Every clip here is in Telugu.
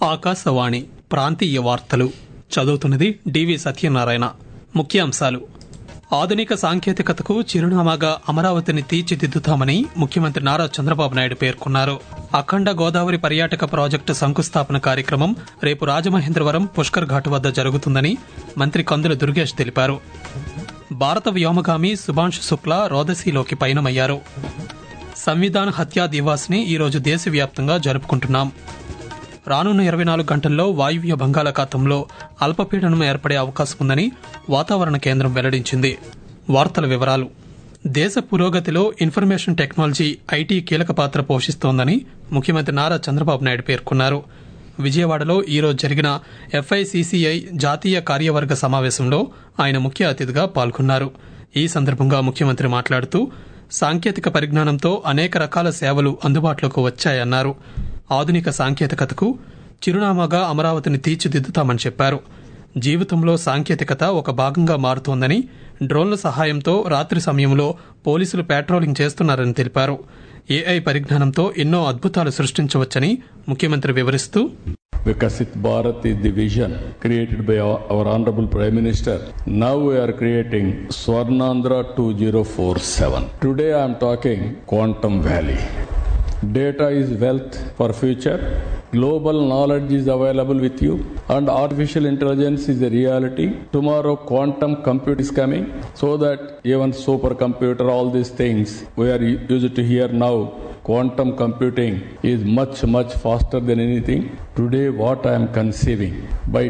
ఆకాశవాణి ప్రాంతీయ వార్తలు చదువుతున్నది డివి సత్యనారాయణ ముఖ్యాంశాలు ఆధునిక సాంకేతికతకు చిరునామాగా అమరావతిని తీర్చిదిద్దుతామని ముఖ్యమంత్రి నారా చంద్రబాబు నాయుడు పేర్కొన్నారు అఖండ గోదావరి పర్యాటక ప్రాజెక్టు శంకుస్థాపన కార్యక్రమం రేపు రాజమహేంద్రవరం పుష్కర్ ఘాట్ వద్ద జరుగుతుందని మంత్రి కందుల దుర్గేష్ తెలిపారు భారత వ్యోమగామి సుభాంశు శుక్లా రోదసీలోకి పయనమయ్యారు సంవిధాన్ హత్యా దివాస్ ని ఈరోజు దేశవ్యాప్తంగా జరుపుకుంటున్నాం రానున్న ఇరవై నాలుగు గంటల్లో వాయువ్య బంగాళాఖాతంలో అల్పపీడనం ఏర్పడే అవకాశం ఉందని వాతావరణ కేంద్రం వెల్లడించింది వార్తల వివరాలు దేశ పురోగతిలో ఇన్ఫర్మేషన్ టెక్నాలజీ ఐటీ కీలక పాత్ర పోషిస్తోందని ముఖ్యమంత్రి నారా చంద్రబాబు నాయుడు పేర్కొన్నారు విజయవాడలో ఈరోజు జరిగిన ఎఫ్ఐసిసిఐ జాతీయ కార్యవర్గ సమావేశంలో ఆయన ముఖ్య అతిథిగా పాల్గొన్నారు ఈ సందర్భంగా ముఖ్యమంత్రి మాట్లాడుతూ సాంకేతిక పరిజ్ఞానంతో అనేక రకాల సేవలు అందుబాటులోకి వచ్చాయన్నారు ఆధునిక సాంకేతికతకు చిరునామాగా అమరావతిని తీర్చిదిద్దుతామని చెప్పారు జీవితంలో సాంకేతికత ఒక భాగంగా మారుతోందని డ్రోన్ల సహాయంతో రాత్రి సమయంలో పోలీసులు పెట్రోలింగ్ చేస్తున్నారని తెలిపారు ఏఐ పరిజ్ఞానంతో ఎన్నో అద్భుతాలు సృష్టించవచ్చని ముఖ్యమంత్రి వివరిస్తూ Vikasit Bharat is the vision created by our, our Honorable Prime Minister. Now we are creating Swarnandhra 2047. Today I am talking Quantum Valley. Data is wealth for future. Global knowledge is available with you and artificial intelligence is a reality. Tomorrow quantum compute is coming so that even supercomputer, all these things we are used to hear now quantum computing is much much faster than anything today what i am conceiving by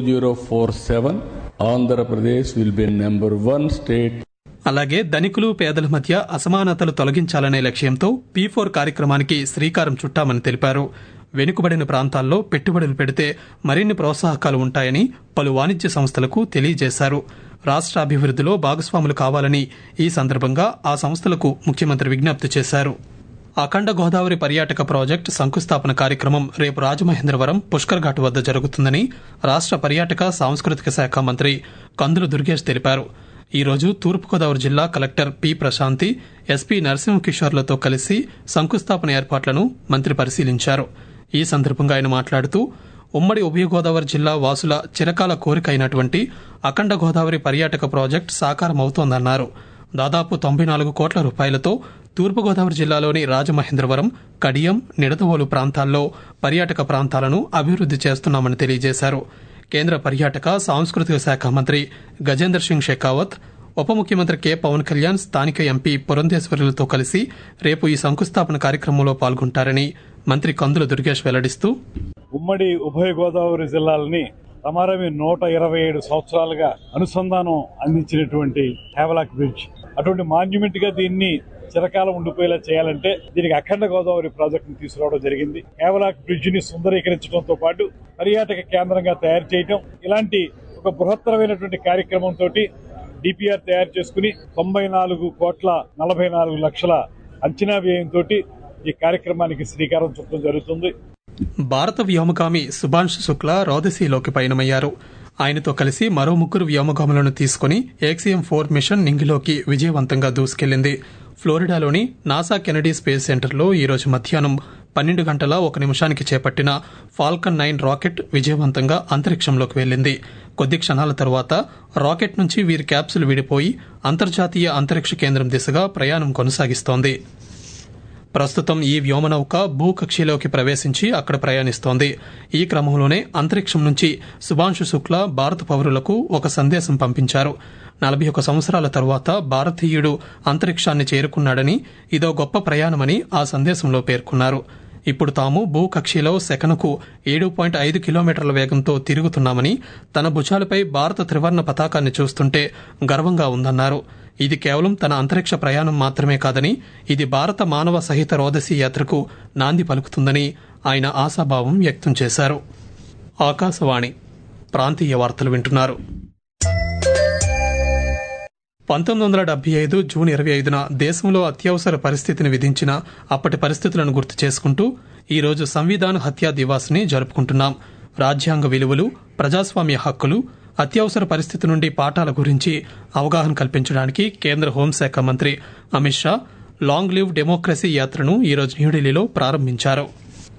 2047 andhra pradesh will be number 1 state అలాగే ధనికులు పేదల మధ్య అసమానతలు తొలగించాలనే లక్ష్యంతో పీ ఫోర్ కార్యక్రమానికి శ్రీకారం చుట్టామని తెలిపారు వెనుకబడిన ప్రాంతాల్లో పెట్టుబడులు పెడితే మరిన్ని ప్రోత్సాహకాలు ఉంటాయని పలు వాణిజ్య సంస్థలకు తెలియజేశారు రాష్ట్ర అభివృద్ధిలో భాగస్వాములు కావాలని ఈ సందర్భంగా ఆ సంస్థలకు ముఖ్యమంత్రి విజ్ఞప్తి చేశారు అఖండ గోదావరి పర్యాటక ప్రాజెక్టు శంకుస్థాపన కార్యక్రమం రేపు రాజమహేంద్రవరం పుష్కర్ ఘాట్ వద్ద జరుగుతుందని రాష్ట్ర పర్యాటక సాంస్కృతిక శాఖ మంత్రి కందుల దుర్గేష్ తెలిపారు ఈ రోజు తూర్పుగోదావరి జిల్లా కలెక్టర్ పి ప్రశాంతి ఎస్పీ నరసింహకిషోర్లతో కలిసి శంకుస్థాపన ఏర్పాట్లను మంత్రి పరిశీలించారు ఈ సందర్భంగా ఆయన మాట్లాడుతూ ఉమ్మడి ఉభయ గోదావరి జిల్లా వాసుల చిరకాల కోరిక అయినటువంటి అఖండ గోదావరి పర్యాటక ప్రాజెక్టు సాకారమవుతోందన్నారు దాదాపు తొంభై నాలుగు కోట్ల రూపాయలతో తూర్పుగోదావరి జిల్లాలోని రాజమహేంద్రవరం కడియం నిడదవోలు ప్రాంతాల్లో పర్యాటక ప్రాంతాలను అభివృద్ది చేస్తున్నామని తెలియజేశారు కేంద్ర పర్యాటక సాంస్కృతిక శాఖ మంత్రి గజేందర్ సింగ్ షెకావత్ ఉప ముఖ్యమంత్రి కె పవన్ కళ్యాణ్ స్థానిక ఎంపీ పురంధేశ్వరులతో కలిసి రేపు ఈ శంకుస్థాపన కార్యక్రమంలో పాల్గొంటారని మంత్రి కందుల దుర్గేష్ వెల్లడిస్తూ ఉమ్మడి ఉభయ గోదావరి జిల్లాలని సమారమి నూట ఇరవై ఏడు సంవత్సరాలుగా అనుసంధానం అందించినటువంటి హేవలాక్ బ్రిడ్జ్ అటువంటి మాన్యుమెంట్ గా దీన్ని చిరకాలం ఉండిపోయేలా చేయాలంటే దీనికి అఖండ గోదావరి ప్రాజెక్ట్ ని తీసుకురావడం జరిగింది హేవలాక్ బ్రిడ్జ్ ని సుందరీకరించడంతో పాటు పర్యాటక కేంద్రంగా తయారు చేయటం ఇలాంటి ఒక బృహత్తరమైనటువంటి కార్యక్రమంతో డిపిఆర్ తయారు చేసుకుని తొంభై నాలుగు కోట్ల నలభై నాలుగు లక్షల అంచనా వ్యయంతో ఈ కార్యక్రమానికి శ్రీకారం చుట్టడం జరుగుతుంది భారత వ్యోమగామి సుభాంశు శుక్లా రోదసీలోకి పయనమయ్యారు ఆయనతో కలిసి మరో ముగ్గురు వ్యోమగాములను తీసుకుని ఏక్సిఎం ఫోర్ మిషన్ నింగిలోకి విజయవంతంగా దూసుకెళ్లింది ఫ్లోరిడాలోని నాసా కెనడీ స్పేస్ సెంటర్లో ఈరోజు మధ్యాహ్నం పన్నెండు గంటల ఒక నిమిషానికి చేపట్టిన ఫాల్కన్ నైన్ రాకెట్ విజయవంతంగా అంతరిక్షంలోకి వెళ్లింది కొద్ది క్షణాల తర్వాత రాకెట్ నుంచి వీరి క్యాప్సులు విడిపోయి అంతర్జాతీయ అంతరిక్ష కేంద్రం దిశగా ప్రయాణం కొనసాగిస్తోంది ప్రస్తుతం ఈ వ్యోమనౌక భూకక్షిలోకి ప్రవేశించి అక్కడ ప్రయాణిస్తోంది ఈ క్రమంలోనే అంతరిక్షం నుంచి సుభాంశు శుక్లా భారత పౌరులకు ఒక సందేశం పంపించారు నలభై ఒక సంవత్సరాల తరువాత భారతీయుడు అంతరిక్షాన్ని చేరుకున్నాడని ఇదో గొప్ప ప్రయాణమని ఆ సందేశంలో పేర్కొన్నారు ఇప్పుడు తాము భూకక్షిలో సెకనుకు ఏడు పాయింట్ ఐదు కిలోమీటర్ల వేగంతో తిరుగుతున్నామని తన భుజాలపై భారత త్రివర్ణ పతాకాన్ని చూస్తుంటే గర్వంగా ఉందన్నారు ఇది కేవలం తన అంతరిక్ష ప్రయాణం మాత్రమే కాదని ఇది భారత మానవ సహిత రోదసీ యాత్రకు నాంది పలుకుతుందని ఆయన ఆశాభావం వ్యక్తం చేశారు ఆకాశవాణి ప్రాంతీయ వార్తలు వింటున్నారు పంతొమ్మిది వందల డెబ్బై ఐదు జూన్ ఇరవై ఐదున దేశంలో అత్యవసర పరిస్థితిని విధించిన అప్పటి పరిస్థితులను గుర్తు చేసుకుంటూ ఈ రోజు సంవిధాన హత్యా దివాస్ ని జరుపుకుంటున్నాం రాజ్యాంగ విలువలు ప్రజాస్వామ్య హక్కులు అత్యవసర పరిస్థితి నుండి పాఠాల గురించి అవగాహన కల్పించడానికి కేంద్ర హోంశాఖ మంత్రి Amit Shah long live democracy యాత్రను ఈరోజు న్యూఢిల్లీలో ప్రారంభించారు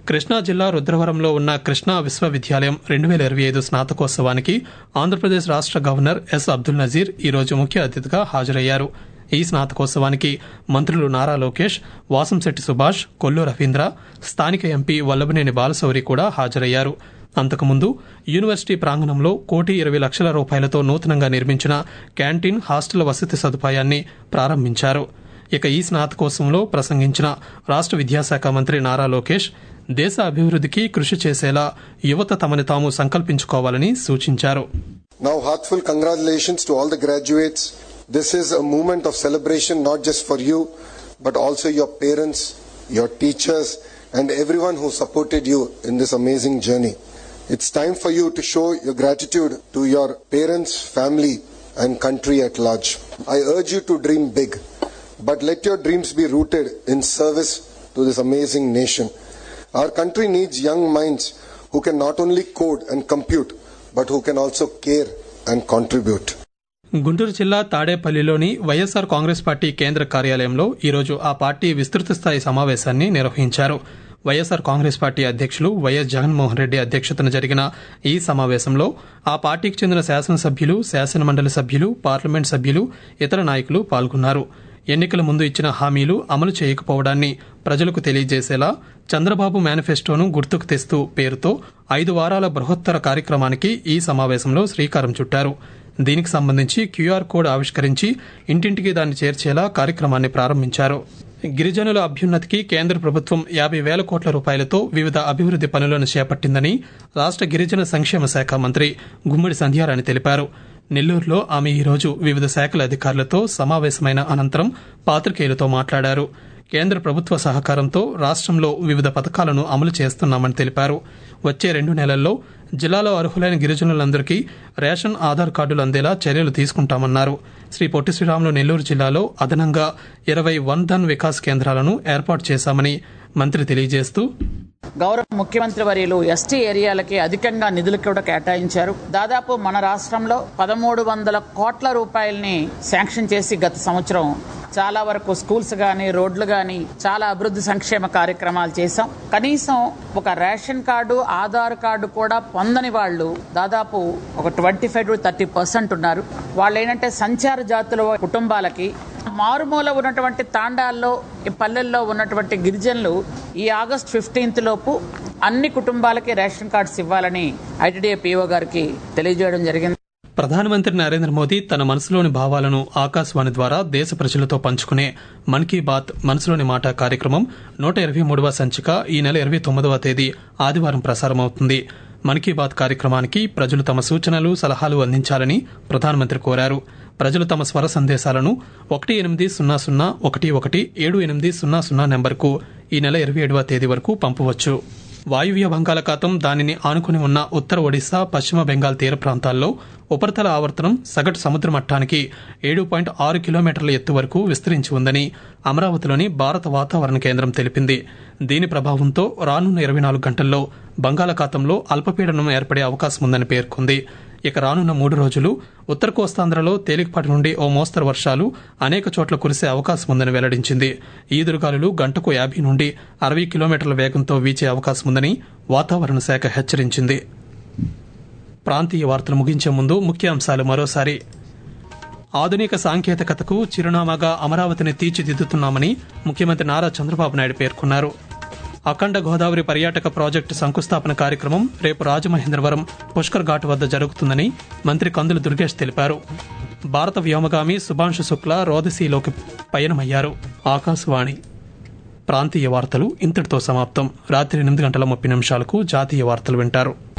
కృష్ణా జిల్లా రుద్రవరంలో ఉన్న కృష్ణా విశ్వవిద్యాలయం రెండు వేల ఇరవై ఐదు స్నాతకోత్సవానికి ఆంధ్రప్రదేశ్ రాష్ట గవర్నర్ ఎస్ అబ్దుల్ నజీర్ ఈరోజు ముఖ్య అతిథిగా హాజరయ్యారు ఈ స్నాతకోత్సవానికి మంత్రులు నారా లోకేష్ వాసంశెట్టి సుభాష్ కొల్లు రవీంద్ర స్థానిక ఎంపీ వల్లభనేని బాలశౌరి కూడా హాజరయ్యారు అంతకుముందు యూనివర్సిటీ ప్రాంగణంలో కోటి ఇరవై లక్షల రూపాయలతో నూతనంగా నిర్మించిన క్యాంటీన్ హాస్టల్ వసతి సదుపాయాన్ని ప్రారంభించారు ఇక ఈ స్నాతకోత్సవంలో ప్రసంగించిన రాష్ట విద్యాశాఖ మంత్రి నారా లోకేష్ దేశ అభివృద్ధికి కృషి చేసేలా యువత తమని తాము సంకల్పించుకోవాలని సూచించారు Now, heartfelt congratulations to all the graduates. This is a moment of celebration not just for you, but also your parents, your teachers, and everyone who supported you in this amazing journey. It's time for you to show your gratitude to your parents, family, and country at large. I urge you to dream big, but let your dreams be rooted in service to this amazing nation. Our country needs young minds who can not only code and compute, but who can also care and contribute. Guntur జిల్లా తాడేపల్లిలోని వైఎస్సార్ కాంగ్రెస్ పార్టీ కేంద్ర కార్యాలయంలో ఈరోజు ఆ పార్టీ విస్తృత స్థాయి సమావేశాన్ని నిర్వహించారు వైఎస్సార్ కాంగ్రెస్ పార్టీ అధ్యక్షులు వైఎస్ జగన్మోహన్ రెడ్డి అధ్యక్షతన జరిగిన ఈ సమావేశంలో ఆ పార్టీకి చెందిన శాసనసభ్యులు శాసనమండలి సభ్యులు పార్లమెంట్ సభ్యులు ఇతర నాయకులు పాల్గొన్నారు ఎన్నికల ముందు ఇచ్చిన హామీలు అమలు చేయకపోవడాన్ని ప్రజలకు తెలియజేసేలా చంద్రబాబు మేనిఫెస్టోను గుర్తుకు తెస్తూ పేరుతో ఐదు వారాల బృహత్తర కార్యక్రమానికి ఈ సమావేశంలో శ్రీకారం చుట్టారు దీనికి సంబంధించి క్యూఆర్ కోడ్ ఆవిష్కరించి ఇంటింటికి దాన్ని చేర్చేలా కార్యక్రమాన్ని ప్రారంభించారు గిరిజనుల అభ్యున్నతికి కేంద్ర ప్రభుత్వం యాభై వేల కోట్ల రూపాయలతో వివిధ అభివృద్ది పనులను చేపట్టిందని రాష్ట గిరిజన సంక్షేమ శాఖ మంత్రి గుమ్మడి సంధ్యారాణి తెలిపారు నెల్లూరులో ఆమె ఈరోజు వివిధ శాఖల అధికారులతో సమావేశమైన అనంతరం పాత్రికేయులతో మాట్లాడారు కేంద్ర ప్రభుత్వ సహకారంతో రాష్ట్రంలో వివిధ పథకాలను అమలు చేస్తున్నామని తెలిపారు వచ్చే రెండు నెలల్లో జిల్లాలో అర్హులైన గిరిజనులందరికీ రేషన్ ఆధార్ కార్డులు అందేలా చర్యలు తీసుకుంటామన్నారు శ్రీ పొట్టి శ్రీరాములు నెల్లూరు జిల్లాలో అదనంగా ఇరవై వన్ ధన్ వికాస్ కేంద్రాలను ఏర్పాటు చేశామని మంత్రి తెలియజేస్తూ గౌరవ ముఖ్యమంత్రి వర్యులు ఎస్టీ ఏరియాలకి అధికంగా నిధులు కూడా కేటాయించారు దాదాపు మన రాష్ట్రంలో పదమూడు వందల కోట్ల రూపాయలని శాంక్షన్ చేసి గత సంవత్సరం చాలా వరకు స్కూల్స్ కానీ రోడ్లు కానీ చాలా అభివృద్ధి సంక్షేమ కార్యక్రమాలు చేశాం కనీసం ఒక రేషన్ కార్డు ఆధార్ కార్డు కూడా పొందని వాళ్ళు దాదాపు ఒక twenty five to thirty percent ఉన్నారు వాళ్ళు ఏంటంటే సంచార జాతుల కుటుంబాలకి మారుమూల ఉన్నటువంటి తాండాల్లో ఈ పల్లెల్లో ఉన్నటువంటి గిరిజనులు ఈ ఆగస్ట్ ఫిఫ్టీన్త్ లోపు అన్ని కుటుంబాలకి రేషన్ కార్డ్స్ ఇవ్వాలని ఐటీడీఏ పీఓ గారికి తెలియజేయడం జరిగింది ప్రధానమంత్రి నరేంద్ర మోదీ తన మనసులోని భావాలను ఆకాశవాణి ద్వారా దేశ ప్రజలతో పంచుకునే మన్ కీ బాత్ మనసులోని మాట కార్యక్రమం నూట ఇరవై మూడవ సంచిక ఈ నెల ఇరవై తొమ్మిదవ తేదీ ఆదివారం ప్రసారమవుతుంది మన్ కీ బాత్ కార్యక్రమానికి ప్రజలు తమ సూచనలు సలహాలు అందించాలని ప్రధానమంత్రి కోరారు ప్రజలు తమ స్వర సందేశాలను ఒకటి ఎనిమిది సున్నా సున్నా ఒకటి ఒకటి ఏడు ఎనిమిది సున్నా సున్నా నెంబర్కు ఈ నెల ఇరవై ఏడవ తేదీ వరకు పంపవచ్చు వాయువ్య బంగాళాఖాతం దానిని ఆనుకుని ఉన్న ఉత్తర ఒడిశా పశ్చిమ బెంగాల్ తీర ప్రాంతాల్లో ఉపరితల ఆవర్తనం సగటు సముద్ర మట్టానికి ఏడు పాయింట్ ఆరు కిలోమీటర్ల ఎత్తు వరకు విస్తరించి ఉందని అమరావతిలోని భారత వాతావరణ కేంద్రం తెలిపింది దీని ప్రభావంతో రానున్న ఇరవై నాలుగు గంటల్లో బంగాళాఖాతంలో అల్పపీడనం ఏర్పడే అవకాశం ఉందని పేర్కొంది ఇక రానున్న మూడు రోజులు ఉత్తర కోస్తాంధ్రలో తేలికపాటి నుండి ఓ మోస్తరు వర్షాలు అనేక చోట్ల కురిసే అవకాశం ఉందని వెల్లడించింది ఈదురుగాలులు గంటకు యాభై నుండి అరవై కిలోమీటర్ల వేగంతో వీచే అవకాశం ఉందని వాతావరణ శాఖ హెచ్చరించింది ప్రాంతీయ వార్తలు ముగించే ముందు ముఖ్యాంశాలు మరోసారి ఆధునిక సాంకేతికతకు చిరునామాగా అమరావతిని తీర్చిదిద్దుతున్నామని ముఖ్యమంత్రి నారా చంద్రబాబు నాయుడు పేర్కొన్నారు అఖండ గోదావరి పర్యాటక ప్రాజెక్టు శంకుస్థాపన కార్యక్రమం రేపు రాజమహేంద్రవరం పుష్కర్ ఘాట్ వద్ద జరుగుతుందని మంత్రి కందుల దుర్గేష్ తెలిపారు భారత వ్యోమగామి సుభాంశు శుక్లా రోదసీలోకి పయనమయ్యారు ఆకాశవాణి ప్రాంతీయ వార్తలు ఇంతటితో సమాప్తం రాత్రి ఎనిమిది గంటల ముప్పై నిమిషాలకు జాతీయ వార్తలు వింటారు